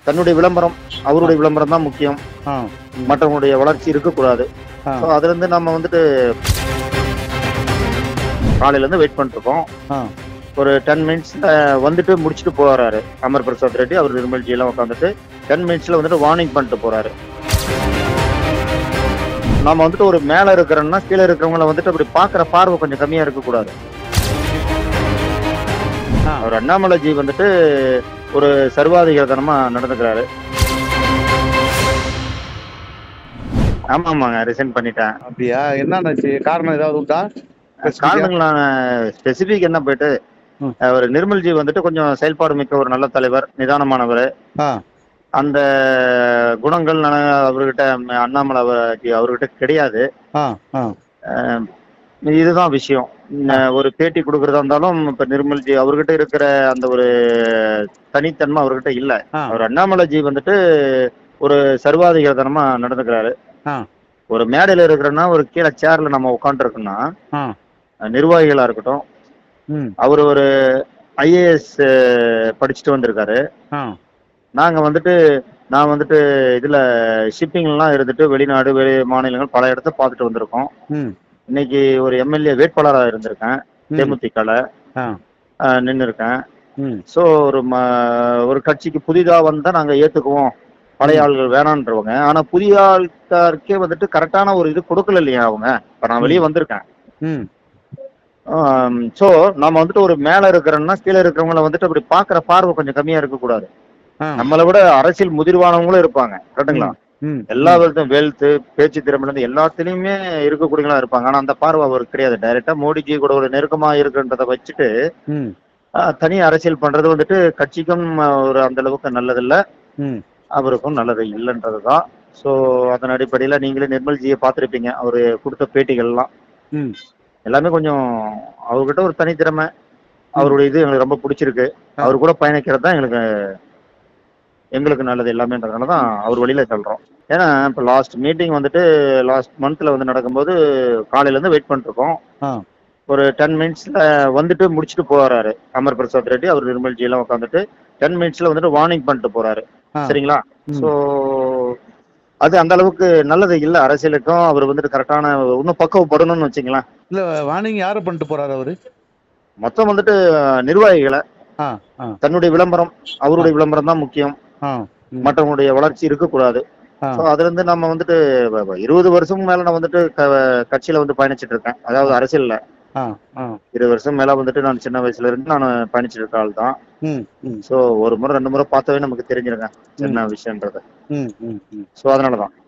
தன்னுடைய விளம்பரம் அவருடைய விளம்பரம் தான் முக்கியம் ஆ மற்றவங்களுடைய வளர்ச்சி இருக்கக்கூடாது ஆ. ஸோ அதுல இருந்து நம்ம வந்துட்டு காலையில இருந்து வெயிட் பண்ணிட்டு இருக்கோம் ஆ ஒரு டென் மினிட்ஸ்ல வந்துட்டு முடிச்சுட்டு போறாரு அமர் பிரசாத் ரெட்டி அவர் நிர்மல்ஜி எல்லாம் உட்காந்துட்டு டென் மினிட்ஸ்ல வந்துட்டு வார்னிங் பண்ணிட்டு போறாரு நம்ம வந்துட்டு ஒரு மேல இருக்கிறோம்னா கீழே இருக்கிறவங்கள வந்துட்டு அப்படி பாக்குற பார்வை கொஞ்சம் கம்மியா இருக்கக்கூடாது ஆ. அவர் அண்ணாமலைஜி வந்துட்டு ஒரு சர்வாதிகாரத்தனமா நடந்துக்கிறாரு ஆமா ஆமாங்க ரிசைன் பண்ணிட்டேன் அப்படியா என்னன்னாச்சு காரணம் ஏதாவது உண்டா காரணங்கள் நான் ஸ்பெசிபிக் என்ன போயிட்டு ம். அவர் நிர்மல்ஜி வந்துட்டு கொஞ்சம் செயல்பாடு மிக்க ஒரு நல்ல தலைவர் நிதானமானவர் ஆ அந்த குணங்கள் நான் அவர்கிட்ட ம- அண்ணாமலை அவர்- அவர்கிட்ட கிடையாது ஆ ஆ அஹ் இதுதான் விஷயம் ந- ஒரு பேட்டி கொடுக்கறதா இருந்தாலும் இப்ப நிர்மல்ஜி அவர்கிட்ட இருக்கிற அந்த ஒரு தனித்தன்மை அவர்கிட்ட இல்ல ஆ அவர் அண்ணாமலைஜி வந்துட்டு ஒரு சர்வாதிகாரத்தனமா நடந்துக்கிறாரு ஆ. ஒரு மேடையில இருக்கிறோன்னா ஒரு கீழே சேர்ல நம்ம உட்காந்துருக்கோம்னா ஆ நிர்வாகிகளா இருக்கட்டும் ம் அவர் ஒரு ஐஏஎஸ் படிச்சுட்டு வந்திருக்காரு ஆ நாங்க வந்துட்டு நான் வந்துட்டு இதுல ஷிப்பிங்லாம் இருந்துட்டு வெளிநாடு வெளி மாநிலங்கள் பல இடத்த பார்த்துட்டு வந்திருக்கோம் ம் இன்னைக்கு ஒரு எம்எல்ஏ வேட்பாளராக இருந்திருக்கேன் ம். தேமுதிகல ஆ நின்று இருக்கேன் ம் ஸோ ஒரு ம ஒரு கட்சிக்கு புதிதா வந்தா நாங்க ஏத்துக்குவோம் பழைய ஆள்கள் வேணான்றவங்க ஆனா புதிய ஆட்காருக்கே வந்துட்டு கரெக்டான ஒரு இது கொடுக்கல இல்லையா அவங்க இப்ப நான் வெளியே வந்திருக்கேன் ம் ஸோ நம்ம வந்துட்டு ஒரு மேல இருக்கிறோம்னா கீழே இருக்கிறவங்கள வந்துட்டு அப்படி பாக்குற பார்வை கொஞ்சம் கம்மியா இருக்கக்கூடாது ஆ நம்மளை விட அரசியல் முதிர்வானவங்களும் இருப்பாங்க கரெக்டுங்களா ம் எல்லா விதத்தையும் வெல்த் பேச்சு திறமையில இருந்து எல்லாத்துலயுமே இருக்கக்கூடியவங்களா இருப்பாங்க ஆனா அந்த பார்வை அவருக்கு கிடையாது டைரக்டா மோடிஜி கூட ஒரு நெருக்கமா இருக்குன்றத வச்சுட்டு ம் ஆஹ், தனி அரசியல் பண்றது வந்துட்டு கட்சிக்கும் ஆஹ், ஒரு அந்த அளவுக்கு நல்லதில்ல ம் அவருக்கும் நல்லது இல்லைன்றதுதான் ஸோ அதன் அடிப்படையில நீங்களே நிர்மல்ஜியை பார்த்துருப்பீங்க அவரு கொடுத்த பேட்டிகள்லாம் ம் எல்லாமே கொஞ்சம் அவர்கிட்ட ஒரு தனித்திறமை அவருடைய இது எங்களுக்கு ரொம்ப பிடிச்சிருக்கு அவர் கூட பயணிக்கிறது தான் எங்களுக்கு எங்களுக்கு நல்லது எல்லாமேன்றதுனால தான் அவர் வழியில சொல்றோம் ஏன்னா இப்போ லாஸ்ட் மீட்டிங் வந்துட்டு லாஸ்ட் மந்த்ல வந்து நடக்கும்போது காலையில இருந்து வெயிட் பண்ணிருக்கோம் ஆ ஒரு டென் மினிட்ஸ்ல வந்துட்டு முடிச்சுட்டு போறாரு அமர் பிரசாத் ரெட்டி அவர் நிர்மல்ஜி எல்லாம் உட்காந்துட்டு டென் மினிட்ஸ்ல வந்துட்டு வார்னிங் பண்ணிட்டு போறாரு ஆ. சரிங்களா ம். ஸோ அது அந்த அளவுக்கு நல்லது இல்ல அரசியலுக்கும் அவர் வந்துட்டு கரெக்டான இன்னும் பக்குவப்படணும்னு வச்சுங்களேன் இல்ல வார்னிங் யாரை பண்ணிட்டு போறாரு அவரு மொத்தம் வந்துட்டு அஹ், நிர்வாகிகளை ஆ ஆ தன்னுடைய விளம்பரம் அவருடைய விளம்பரம் தான் முக்கியம் ஆ ம். மற்றவங்களுடைய வளர்ச்சி இருக்கக்கூடாது ஆ. ஸோ அதுல இருந்து நம்ம வந்துட்டு வ- வ- இருபது வருஷம் மேல நான் வந்துட்டு க- கட்சியில வந்து பயணிச்சிட்டு இருக்கேன் அதாவது அரசியல்ல ஆ ஆ இருபது வருஷம் மேல வந்துட்டு நான் சின்ன வயசுல இருந்து நான் பயணிச்சிட்டு இருக்க ஆள் தான் ம் ம் ஸோ ஒரு முறை ரெண்டு முறை பார்த்தாவே நமக்கு தெரிஞ்சிருங்க என்ன விஷயன்றது ம் ம் ம் ஸோ அதனாலதான்